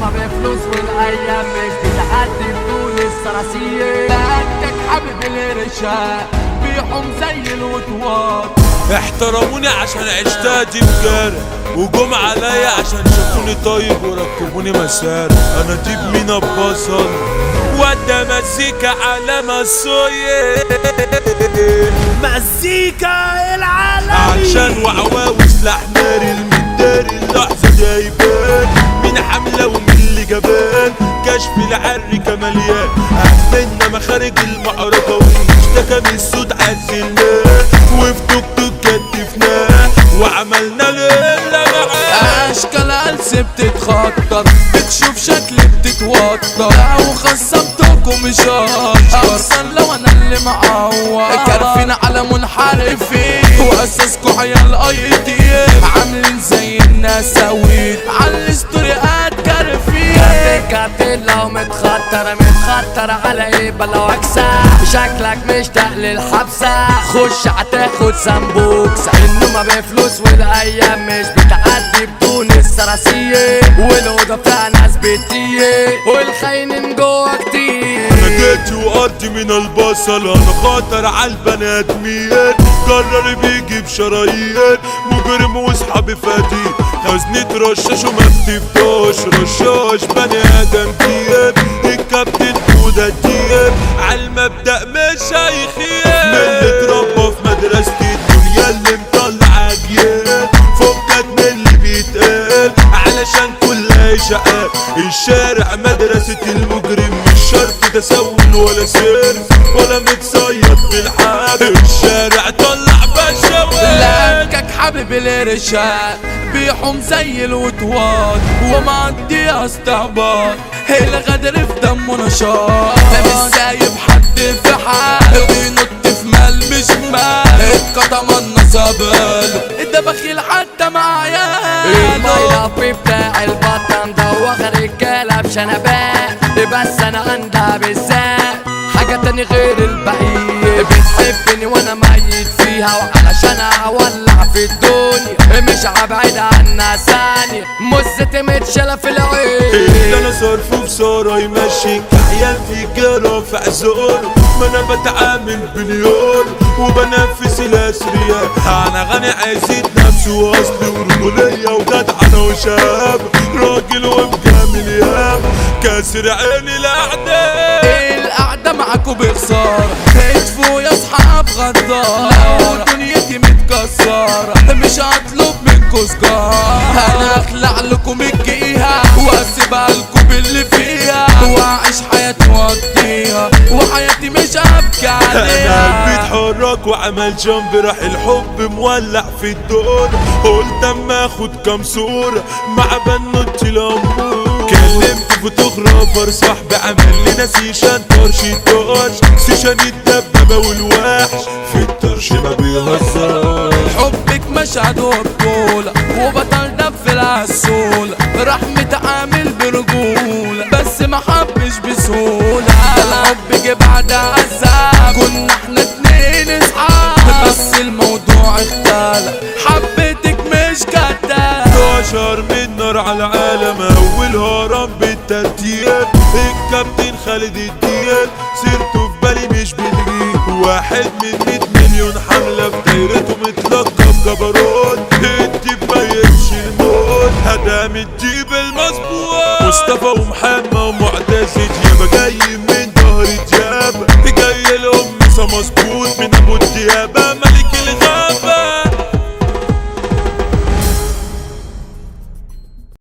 انما بفلوس والايام مش بتعدي بدون الصراصير لقيتك حابب القرشة بيحوم زي الوطواط احترموني عشان عشتها دي بجارة وجم عليا عشان شافوني طيب وركبوني مسار انا ديب مينا ببصل ودا مزيكا على مسوية مزيكا العالمي عشان وعواوي سلاح ناري المداري اللحظة دي هيبان مين حملة ومين اللي جبان كشف العري كمليان أهملنا مخارج المعركة والمشتكى من السود عزلناه وفي توك توك كتفناه وعملنا ليلة معاه اشكال ألس بتتخطر بتشوف شكلي بتتوتر لو خصمتكم مش هشكر احسن لو انا اللي معور كارفين على منحرفين واساسكوا عيال اي تي عاملين زي النساويت على الاستوريات كارفين كارتين لو متخطر متخطر على ايه بلا وكسة شكلك مشتاق للحبسة خش هتاخد سمبوكسة انما بفلوس والايام مش بتعدي بدون الصراصية والاوضة فيها ناس بتيه والخاينين جوا كتير انا جيت وقضي من البصل انا خاطر على البني ادمين قرر بيجي بشرايين مجرم واصحابي فادي خزنة رشاش وما بتفضاش رشاش بني ادم دياب الكابتن حودة دياب عالمبدأ مش هيخيب من اللي اتربى في مدرستي الدنيا اللي مطلع اجيال فكك من اللي بيتقال علشان كلها شقاء الشارع مدرسة المجرم مش شرط تسول ولا سر ولا متصيد بالحق الشارع طلع بشوات لانكك حابب القرشة بيحوم زي الوطواط ومعدي استعباط الغدر في دمه نشاط مش سايب حد في حاله بينط في مال مش مال اتقطم نصابله ده بخيل حتى مع عياله المايلافي بتاع البطن دوخ رجاله بشنبات بس انا عندها بالذات حاجة تاني غير البقية بتحبني وانا ميت فيها وعلشان اولع في الدنيا مش هبعد عنها ثانية مزتي متشالة في العين اللي انا صرفه بصارة يمشي كحيان في جرى في عزوره ما انا بتعامل بليون وبنفس الاسرياء انا غني عزيز نفسي واصلي ورجولية وجدعنة وشاب راجل وبجامل ياب كاسر عيني الاعداء القعدة معاكوا بخسارة هتفوا يا اصحاب غدارة لو دنيتي متكسرة مش هطلب منكوا سجارة انا اخلع لكم الجيهة واسيبها لكم باللي فيها واعيش حياتي واقضيها وحياتي مش هبكي انا قلبي عليها اتحرك وعمل جنب راح الحب مولع في الدور قلت اما اخد كام صورة مع بنوتي الامور كلمت فوتوغرافر صاحبي عمل لنا سيشان طرش الطرش سيشان الدبابة والوحش في الطرش ما بيهزرش حبك مشهد وبطولة وبطل دف العسولة راح متعامل برجولة بس ما حبش بسهولة ده الحب جه بعد عذاب كنا احنا اتنين اصحاب بس الموضوع اختلف حبيتك مش كداب اشهر من نار على العالم اول هرم بالترتيب الكابتن خالد الدياب سيرته في بالي مش بتجيب واحد من 100 مليون حملة في دايرته متلقب جبروت الديب ما يمشي الموت هدام الديب المظبوط مصطفى ومحمد ومعتز دياب جاي من ظهر دياب جاي الام مظبوط من ابو الديابة ملك الغاب